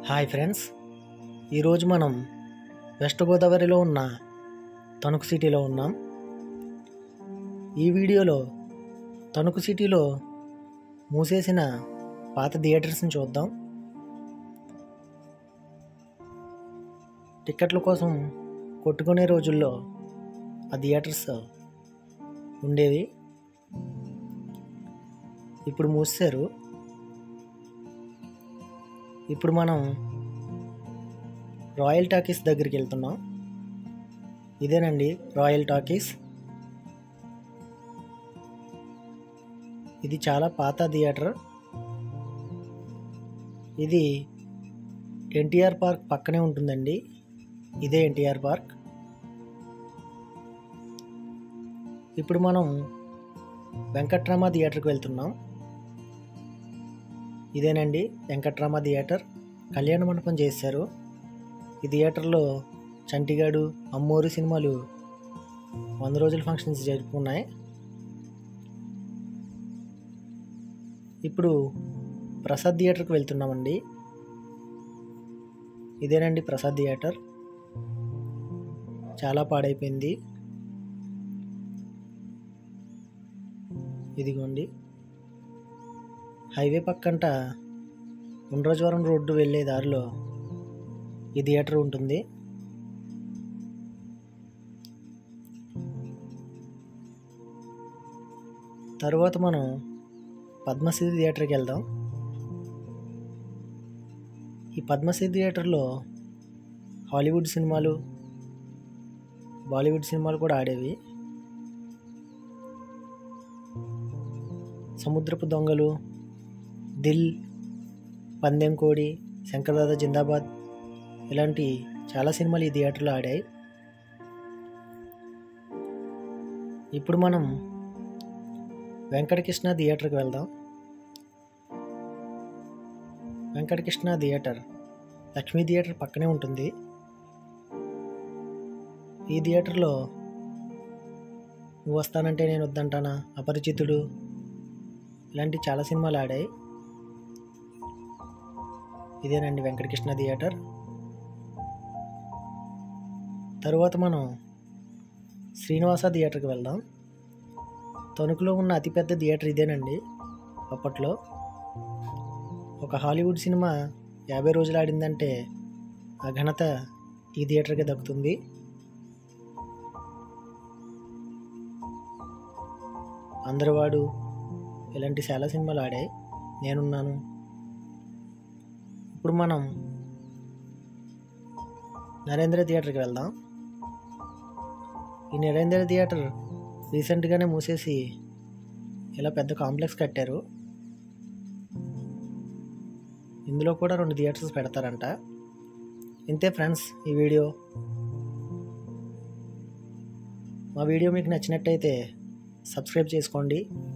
hi friends ఈరోజు మనం west గోదావరిలో ఉన్న తణుకు సిటీలో ఉన్నాం ఈ వీడియోలో తణుకు సిటీలో మూసేసిన పాత థియేటర్స్ని చూద్దాం టిక్కెట్ల కోసం కొట్టుకునే రోజుల్లో ఆ థియేటర్స్ ఉండేవి ఇప్పుడు మూసారు ఇప్పుడు మనం రాయల్ టాకీస్ దగ్గరికి వెళ్తున్నాం ఇదేనండి రాయల్ టాకీస్ ఇది చాలా పాత థియేటర్ ఇది ఎన్టీఆర్ పార్క్ పక్కనే ఉంటుందండి ఇదే ఎన్టీఆర్ పార్క్ ఇప్పుడు మనం వెంకట్రామ థియేటర్కి వెళ్తున్నాం ఇదేనండి వెంకట్రామ థియేటర్ కళ్యాణ మండపం చేశారు ఈ థియేటర్లో చంటిగాడు అమ్మోరు సినిమాలు వంద రోజుల ఫంక్షన్స్ జరుపుకున్నాయి ఇప్పుడు ప్రసాద్ థియేటర్కి వెళ్తున్నామండి ఇదేనండి ప్రసాద్ థియేటర్ చాలా పాడైపోయింది ఇదిగోండి హైవే పక్కంట ఉండ్రజవరం రోడ్డు వెళ్ళే దారిలో ఈ థియేటర్ ఉంటుంది తరువాత మనం పద్మశ్రీ థియేటర్కి వెళ్దాం ఈ పద్మశ్రీ థియేటర్లో హాలీవుడ్ సినిమాలు బాలీవుడ్ సినిమాలు కూడా ఆడేవి సముద్రపు దొంగలు దిల్ పందెం కోడి శంకర్దాద జిందాబాద్ ఇలాంటి చాలా సినిమాలు ఈ థియేటర్లో ఆడాయి ఇప్పుడు మనం వెంకటకృష్ణ థియేటర్కి వెళ్దాం వెంకటకృష్ణ థియేటర్ లక్ష్మీ థియేటర్ పక్కనే ఉంటుంది ఈ థియేటర్లో నువ్వు వస్తానంటే నేను వద్దంటానా అపరిచితుడు ఇలాంటి చాలా సినిమాలు ఆడాయి ఇదేనండి వెంకటకృష్ణ థియేటర్ తరువాత మనం శ్రీనివాస థియేటర్కి వెళ్దాం తణుకులో ఉన్న అతిపెద్ద థియేటర్ ఇదేనండి అప్పట్లో ఒక హాలీవుడ్ సినిమా యాభై రోజులు ఆడిందంటే ఆ ఘనత ఈ థియేటర్కి దక్కుతుంది అందరివాడు ఇలాంటి చాలా సినిమాలు ఆడాయి నేనున్నాను ఇప్పుడు మనం నరేంద్ర థియేటర్కి వెళ్దాం ఈ నరేంద్ర థియేటర్ రీసెంట్గానే మూసేసి ఇలా పెద్ద కాంప్లెక్స్ కట్టారు ఇందులో కూడా రెండు థియేటర్స్ పెడతారంట ఇంతే ఫ్రెండ్స్ ఈ వీడియో మా వీడియో మీకు నచ్చినట్టయితే సబ్స్క్రైబ్ చేసుకోండి